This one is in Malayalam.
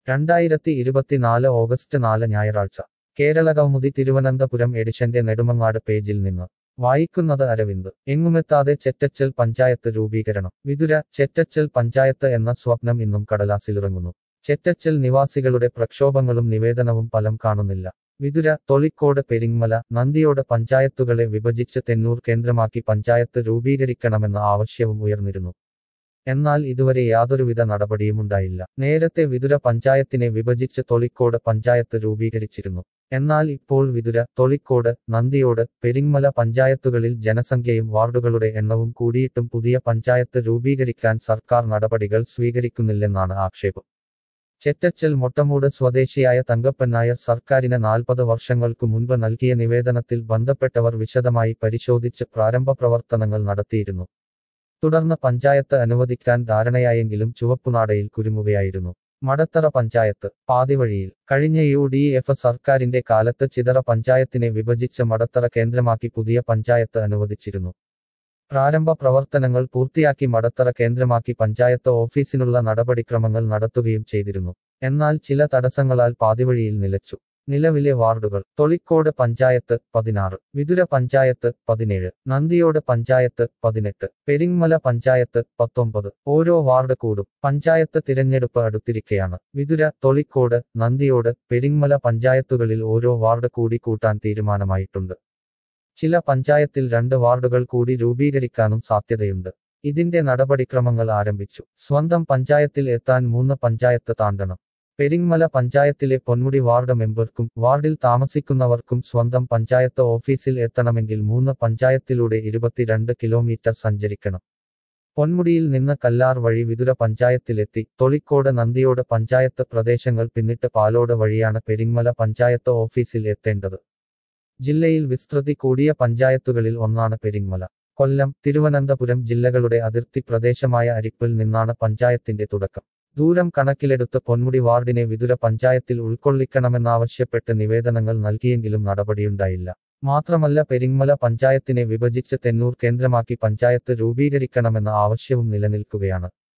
രണ്ടായിരത്തി ഇരുപത്തിനാല് ഓഗസ്റ്റ് നാല് ഞായറാഴ്ച കേരള കൗമുദി തിരുവനന്തപുരം എഡിഷന്റെ നെടുമങ്ങാട് പേജിൽ നിന്ന് വായിക്കുന്നത് അരവിന്ദ് എങ്ങുമെത്താതെ ചെറ്റച്ചൽ പഞ്ചായത്ത് രൂപീകരണം വിതുര ചെറ്റച്ചൽ പഞ്ചായത്ത് എന്ന സ്വപ്നം ഇന്നും കടലാസിലിറങ്ങുന്നു ചെറ്റച്ചൽ നിവാസികളുടെ പ്രക്ഷോഭങ്ങളും നിവേദനവും ഫലം കാണുന്നില്ല വിതുര തൊളിക്കോട് പെരിങ്ങമല നന്ദിയോട് പഞ്ചായത്തുകളെ വിഭജിച്ച് തെന്നൂർ കേന്ദ്രമാക്കി പഞ്ചായത്ത് രൂപീകരിക്കണമെന്ന ആവശ്യവും ഉയർന്നിരുന്നു എന്നാൽ ഇതുവരെ യാതൊരുവിധ നടപടിയുമുണ്ടായില്ല നേരത്തെ വിതുര പഞ്ചായത്തിനെ വിഭജിച്ച് തൊളിക്കോട് പഞ്ചായത്ത് രൂപീകരിച്ചിരുന്നു എന്നാൽ ഇപ്പോൾ വിതുര തൊളിക്കോട് നന്ദിയോട് പെരിങ്ങമല പഞ്ചായത്തുകളിൽ ജനസംഖ്യയും വാർഡുകളുടെ എണ്ണവും കൂടിയിട്ടും പുതിയ പഞ്ചായത്ത് രൂപീകരിക്കാൻ സർക്കാർ നടപടികൾ സ്വീകരിക്കുന്നില്ലെന്നാണ് ആക്ഷേപം ചെറ്റച്ചൽ മൊട്ടമൂട് സ്വദേശിയായ തങ്കപ്പൻ നായർ സർക്കാരിന് നാൽപ്പത് വർഷങ്ങൾക്കു മുൻപ് നൽകിയ നിവേദനത്തിൽ ബന്ധപ്പെട്ടവർ വിശദമായി പരിശോധിച്ച് പ്രാരംഭ പ്രവർത്തനങ്ങൾ നടത്തിയിരുന്നു തുടർന്ന് പഞ്ചായത്ത് അനുവദിക്കാൻ ധാരണയായെങ്കിലും ചുവപ്പുനാടയിൽ കുരുങ്ങുകയായിരുന്നു മടത്തറ പഞ്ചായത്ത് പാതിവഴിയിൽ കഴിഞ്ഞ യു ഡി എഫ് സർക്കാരിന്റെ കാലത്ത് ചിതറ പഞ്ചായത്തിനെ വിഭജിച്ച് മടത്തറ കേന്ദ്രമാക്കി പുതിയ പഞ്ചായത്ത് അനുവദിച്ചിരുന്നു പ്രാരംഭ പ്രവർത്തനങ്ങൾ പൂർത്തിയാക്കി മടത്തറ കേന്ദ്രമാക്കി പഞ്ചായത്ത് ഓഫീസിനുള്ള നടപടിക്രമങ്ങൾ നടത്തുകയും ചെയ്തിരുന്നു എന്നാൽ ചില തടസ്സങ്ങളാൽ പാതിവഴിയിൽ നിലച്ചു നിലവിലെ വാർഡുകൾ തൊളിക്കോട് പഞ്ചായത്ത് പതിനാറ് വിതുര പഞ്ചായത്ത് പതിനേഴ് നന്ദിയോട് പഞ്ചായത്ത് പതിനെട്ട് പെരിങ്ങമല പഞ്ചായത്ത് പത്തൊമ്പത് ഓരോ വാർഡ് കൂടും പഞ്ചായത്ത് തിരഞ്ഞെടുപ്പ് അടുത്തിരിക്കെയാണ് വിതുര തൊളിക്കോട് നന്ദിയോട് പെരിങ്ങമല പഞ്ചായത്തുകളിൽ ഓരോ വാർഡ് കൂടി കൂട്ടാൻ തീരുമാനമായിട്ടുണ്ട് ചില പഞ്ചായത്തിൽ രണ്ട് വാർഡുകൾ കൂടി രൂപീകരിക്കാനും സാധ്യതയുണ്ട് ഇതിന്റെ നടപടിക്രമങ്ങൾ ആരംഭിച്ചു സ്വന്തം പഞ്ചായത്തിൽ എത്താൻ മൂന്ന് പഞ്ചായത്ത് താണ്ടണം പെരിങ്ങമല പഞ്ചായത്തിലെ പൊന്മുടി വാർഡ് മെമ്പർക്കും വാർഡിൽ താമസിക്കുന്നവർക്കും സ്വന്തം പഞ്ചായത്ത് ഓഫീസിൽ എത്തണമെങ്കിൽ മൂന്ന് പഞ്ചായത്തിലൂടെ ഇരുപത്തിരണ്ട് കിലോമീറ്റർ സഞ്ചരിക്കണം പൊന്മുടിയിൽ നിന്ന് കല്ലാർ വഴി വിതുര പഞ്ചായത്തിലെത്തി തൊളിക്കോട് നന്ദിയോട് പഞ്ചായത്ത് പ്രദേശങ്ങൾ പിന്നിട്ട് പാലോട് വഴിയാണ് പെരിങ്ങമല പഞ്ചായത്ത് ഓഫീസിൽ എത്തേണ്ടത് ജില്ലയിൽ വിസ്തൃതി കൂടിയ പഞ്ചായത്തുകളിൽ ഒന്നാണ് പെരിങ്ങമല കൊല്ലം തിരുവനന്തപുരം ജില്ലകളുടെ അതിർത്തി പ്രദേശമായ അരിപ്പിൽ നിന്നാണ് പഞ്ചായത്തിന്റെ തുടക്കം ദൂരം കണക്കിലെടുത്ത് പൊന്മുടി വാർഡിനെ വിതുര പഞ്ചായത്തിൽ ഉൾക്കൊള്ളിക്കണമെന്നാവശ്യപ്പെട്ട് നിവേദനങ്ങൾ നൽകിയെങ്കിലും നടപടിയുണ്ടായില്ല മാത്രമല്ല പെരിങ്ങമല പഞ്ചായത്തിനെ വിഭജിച്ച് തെന്നൂർ കേന്ദ്രമാക്കി പഞ്ചായത്ത് രൂപീകരിക്കണമെന്ന ആവശ്യവും നിലനിൽക്കുകയാണ്